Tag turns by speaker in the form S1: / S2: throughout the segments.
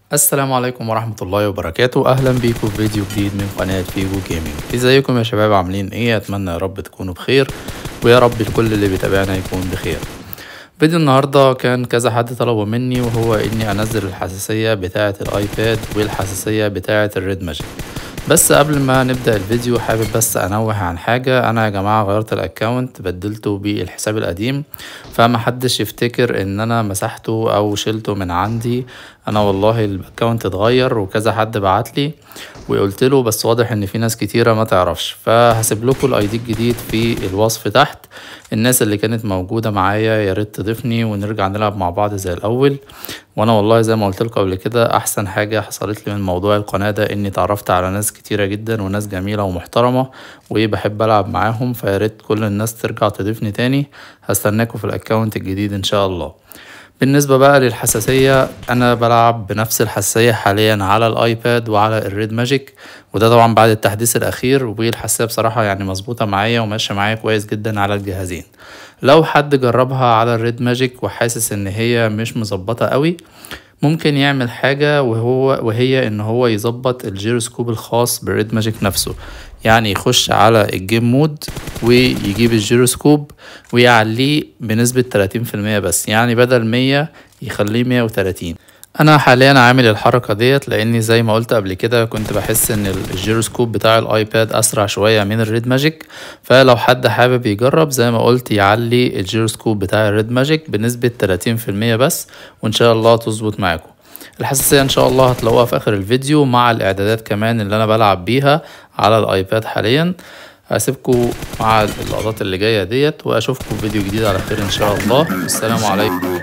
S1: السلام عليكم ورحمة الله وبركاته أهلا بيكم في فيديو جديد من قناة فيجو جيمنج ازيكم يا شباب عاملين ايه أتمنى يا رب تكونوا بخير ويا رب الكل اللي بيتابعنا يكون بخير فيديو النهاردة كان كذا حد طلبه مني وهو اني انزل الحساسية بتاعة الايباد والحساسية بتاعة الريد ماجيك بس قبل ما نبدأ الفيديو حابب بس انوه عن حاجة انا يا جماعة غيرت الاكونت بدلته بالحساب القديم فما حدش يفتكر ان انا مسحته او شلته من عندي انا والله الاكونت اتغير وكذا حد بعتلي وقلت له بس واضح ان في ناس كتيره ما تعرفش فهسيب لكم الاي دي الجديد في الوصف تحت الناس اللي كانت موجوده معايا يا ريت تضيفني ونرجع نلعب مع بعض زي الاول وانا والله زي ما قلت لكم قبل كده احسن حاجه حصلت لي من موضوع القناه ده اني اتعرفت على ناس كتيره جدا وناس جميله ومحترمه وبحب العب معاهم فيا ريت كل الناس ترجع تضيفني تاني هستناكم في الاكونت الجديد ان شاء الله بالنسبة بقى للحساسية أنا بلعب بنفس الحساسية حاليا على الآيباد وعلى الريد ماجيك وده طبعا بعد التحديث الأخير والحساسية بصراحة يعني مظبوطة معايا وماشية معايا كويس جدا على الجهازين لو حد جربها على الريد ماجيك وحاسس إن هي مش مظبطة قوي ممكن يعمل حاجة وهو وهي إن هو يظبط الجيروسكوب الخاص بالريد ماجيك نفسه يعني يخش على الجيم مود ويجيب الجيروسكوب ويعليه بنسبة 30% بس يعني بدل 100 يخليه 130 انا حاليا عامل الحركة ديت لاني زي ما قلت قبل كده كنت بحس ان الجيروسكوب بتاع الايباد اسرع شوية من الريد ماجيك فلو حد حابب يجرب زي ما قلت يعلي الجيروسكوب بتاع الريد ماجيك بنسبة 30% بس وان شاء الله تظبط معاكم الحساسية ان شاء الله هتلاقوها في اخر الفيديو مع الاعدادات كمان اللي انا بلعب بيها على الايباد حاليا هسيبكم مع اللقطات اللي جاية ديت واشوفكم في فيديو جديد على خير ان شاء الله والسلام عليكم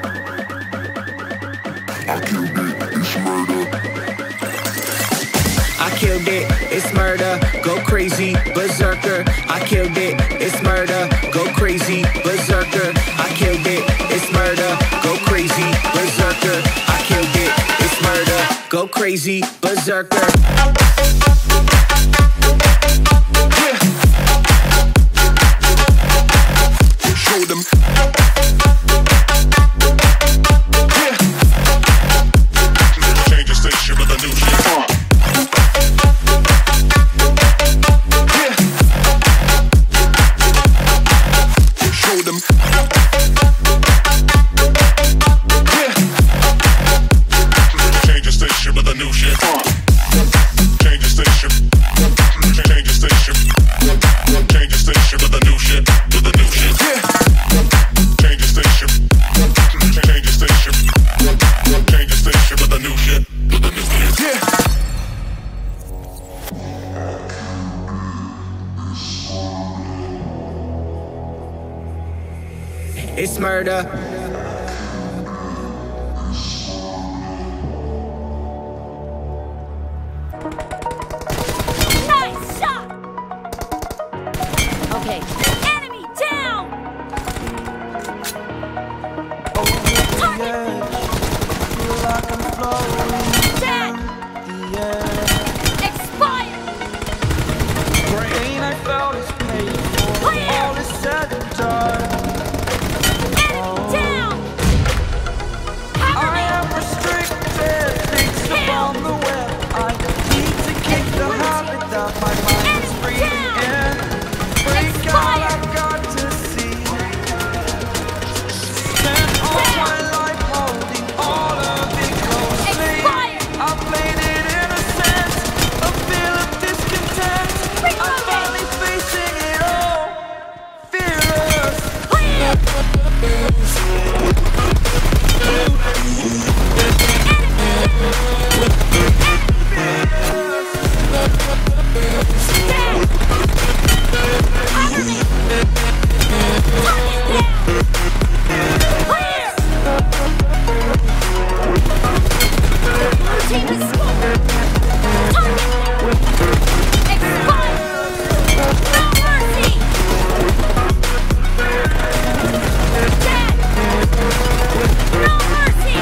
S2: I killed it, it's murder, go crazy, berserker. I killed it, it's murder, go crazy, berserker. I killed it, it's murder, go crazy, berserker. I killed it, it's murder, go crazy, berserker.
S3: Show them. Change the station with a new shit. Show them. Change the station with a new shit. Change the station. Change the station. Change the station with a new shit. With a new shit. Change the station. Change the station. Change the station with a new shit. With a new shit.
S2: It's murder.
S4: Nice shot! Okay. Enemy down! Target! Dead! Expired!
S5: Pain I felt is paid for.
S4: Clear!
S5: All is said and done.
S4: Enemy down! Cover
S5: I
S4: me!
S5: am restricted. Things
S4: Kill!
S5: upon the web. I need to kick the habit that my mind is
S4: Enemy
S5: breathing
S4: down!
S5: in. Break out,
S4: Expired!
S5: I've got to see. Spent all my life holding all of it closely.
S4: Expired!
S5: I played it innocent. A feel of discontent. I'm
S4: Reloading!
S5: finally facing it all. Fearless.
S4: Clear! Dead! Cover me! Target down! Clear! Blue team is scored! Target! Expired! No mercy! Dead! No mercy!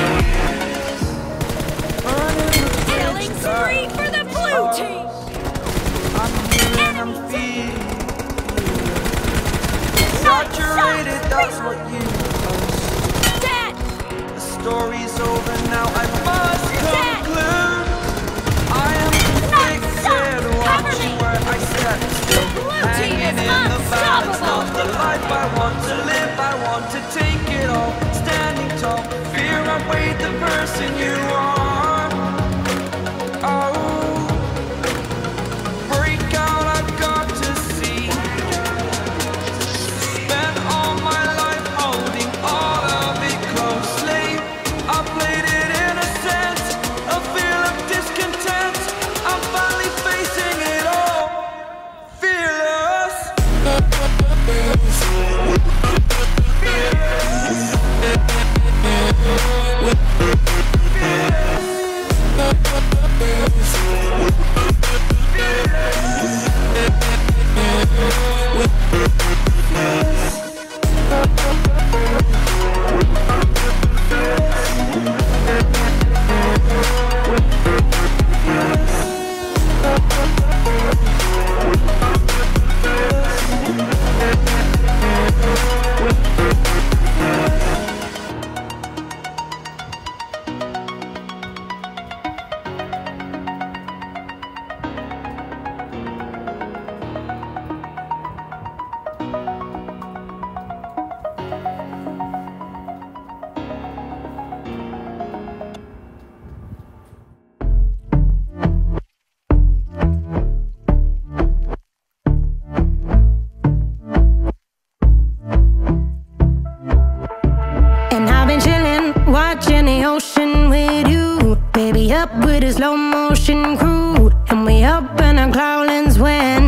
S4: Killing spree for the blue team! Enemy dead! Nice
S5: Saturated,
S4: shot!
S5: that's what you post.
S4: Dead!
S5: The story's over now. I must go.
S4: Dead!
S5: clue. I am convicted, watching where I step still.
S4: Blue team
S5: Hanging
S4: is
S5: in the balance,
S4: unstoppable.
S5: not the life I want to live. I want to take it all, standing tall. Fear outweighed the person you are. Oh, break out, I've got to see. Spent all my life holding all of it closely. I played it innocent, a feel of discontent. I'm finally facing it all, fearless.
S6: And I've been chillin', watching the ocean with you. Baby, up with a slow motion crew. And we up in our cloudlands when